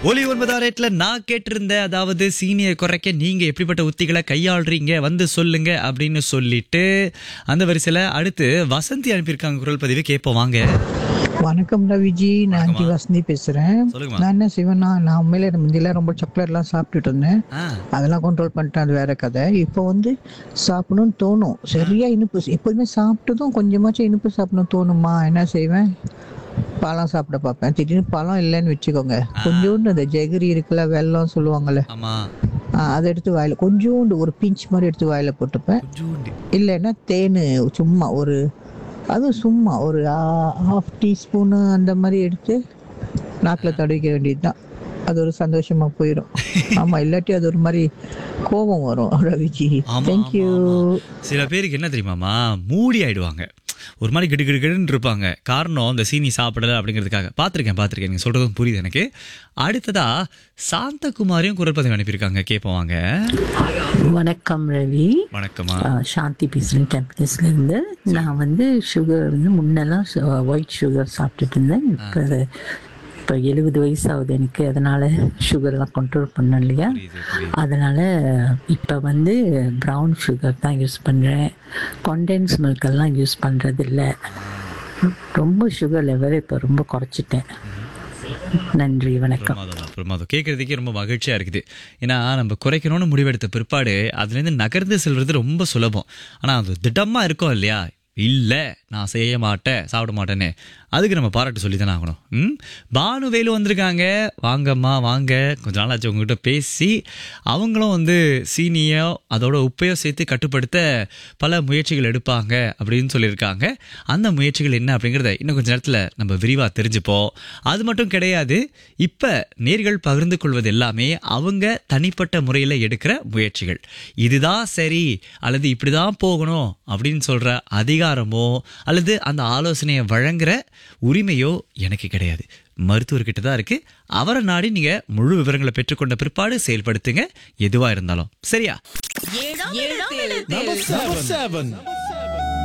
ஒலி ஒன்பதாம் ரேட்ல நான் கேட்டிருந்தேன் அதாவது சீனியை குறைக்க நீங்க எப்படிப்பட்ட உத்திகளை கையாளுறீங்க வந்து சொல்லுங்க அப்படின்னு சொல்லிட்டு அந்த வரிசையில அடுத்து வசந்தி அனுப்பியிருக்காங்க குரல் பதிவு கேட்போம் வாங்க வணக்கம் ரவிஜி நான் ஆண்டி வசந்தி பேசுறேன் சொல்லுங்கம்மா. நான் என்ன செய்வேன்னா நான் உண்மையில முந்தியெல்லாம் ரொம்ப சாக்லேட்லாம் சாப்பிட்டுட்டு இருந்தேன் ஆ, அதெல்லாம் கண்ட்ரோல் பண்ணிட்டேன் அது வேற கதை இப்போ வந்து சாப்பிடணும்னு தோணும் சரியா இனிப்பு எப்போதுமே சாப்பிட்டதும் கொஞ்சமாச்சும் இனிப்பு சாப்பிடணும் தோணுமா என்ன செய்வேன் பழம் சாப்பிட பார்ப்பேன் திடீர்னு பழம் இல்லைன்னு வச்சுக்கோங்க கொஞ்சோண்டு அந்த ஜெகரி இருக்குல்ல வெல்லம் சொல்லுவாங்கல்ல ஆமா ஆ, அதை எடுத்து வாயில கொஞ்சோண்டு ஒரு பிஞ்ச் மாதிரி எடுத்து வாயில போட்டுப்பேன் கொஞ்சூண்டு இல்லைன்னா தேன் சும்மா ஒரு அது சும்மா ஒரு ஹாஃப் டீஸ்பூனு அந்த மாதிரி எடுத்து நாக்கில் தடவிக்க வேண்டியது தான் அது ஒரு சந்தோஷமா போயிடும் ஆமா இல்லாட்டி அது ஒரு மாதிரி கோபம் வரும் ரவிஜி ஆமா, தேங்க்யூ ஆமா, ஆமா. சில பேருக்கு என்ன தெரியுமாமா மூடி ஆயிடுவாங்க ஒரு மாதிரி கிடு கிடு கிடுன்னு இருப்பாங்க காரணம் இந்த சீனி சாப்பிடல அப்படிங்கிறதுக்காக பார்த்துருக்கேன் பார்த்துருக்கேன் நீங்க சொல்றதும் புரியுது எனக்கு அடுத்ததா சாந்தகுமாரியும் குரல் பதிவு அனுப்பியிருக்காங்க கேட்போம் வாங்க வணக்கம் ரவி வணக்கம்மா ஆஹ் சாந்தி பேசுகிறேன் டெம்பரேஸ்ல இருந்து நான் வந்து சுகர் வந்து முன்னெல்லாம் ஒயிட் சுகர் சாப்பிட்டுட்டு இருந்தேன் இப்போ இப்போ எழுபது வயசு ஆகுது எனக்கு அதனால சுகர்லாம் கண்ட்ரோல் பண்ண இல்லையா புரியுது புரியுது அதனால இப்போ வந்து ப்ரௌன் சுகர் தான் யூஸ் பண்ணுறேன் கொண்டென்ஸ் மில்கெல்லாம் யூஸ் பண்ணுறது இல்லை ரொம்ப சுகர் லெவல் இப்போ ரொம்ப குறைச்சிட்டேன் நன்றி வணக்கம் பிரமாதம் பிரமாதம் கேட்கறதுக்கே ரொம்ப மகிழ்ச்சியா இருக்குது ஏன்னா நம்ம குறைக்கணும்னு முடிவெடுத்த பிற்பாடு அதுலேருந்து நகர்ந்து செல்வது ரொம்ப சுலபம் ஆனா அது திடமா இருக்கும் இல்லையா இல்ல நான் செய்ய மாட்டேன் சாப்பிட மாட்டேன்னு அதுக்கு நம்ம பாராட்டு சொல்லி தானே ஆகணும் ம் பானுவேலு வந்திருக்காங்க வாங்கம்மா வாங்க கொஞ்ச நாள் ஆச்சு உங்ககிட்ட பேசி அவங்களும் வந்து சீனியோ அதோட உப்பையோ சேர்த்து கட்டுப்படுத்த பல முயற்சிகள் எடுப்பாங்க அப்படின்னு சொல்லியிருக்காங்க அந்த முயற்சிகள் என்ன அப்படிங்கிறத இன்னும் கொஞ்ச நேரத்தில் நம்ம விரிவாக தெரிஞ்சுப்போம் அது மட்டும் கிடையாது இப்போ நேர்கள் பகிர்ந்து கொள்வது எல்லாமே அவங்க தனிப்பட்ட முறையில் எடுக்கிற முயற்சிகள் இதுதான் சரி அல்லது இப்படி தான் போகணும் அப்படின்னு சொல்கிற அதிகாரமோ அல்லது அந்த ஆலோசனையை வழங்குற உரிமையோ எனக்கு கிடையாது மருத்துவர்கிட்ட தான் இருக்கு அவரை நாடி நீங்க முழு விவரங்களை பெற்றுக்கொண்ட பிற்பாடு செயல்படுத்துங்க எதுவா இருந்தாலும் சரியா Number seven.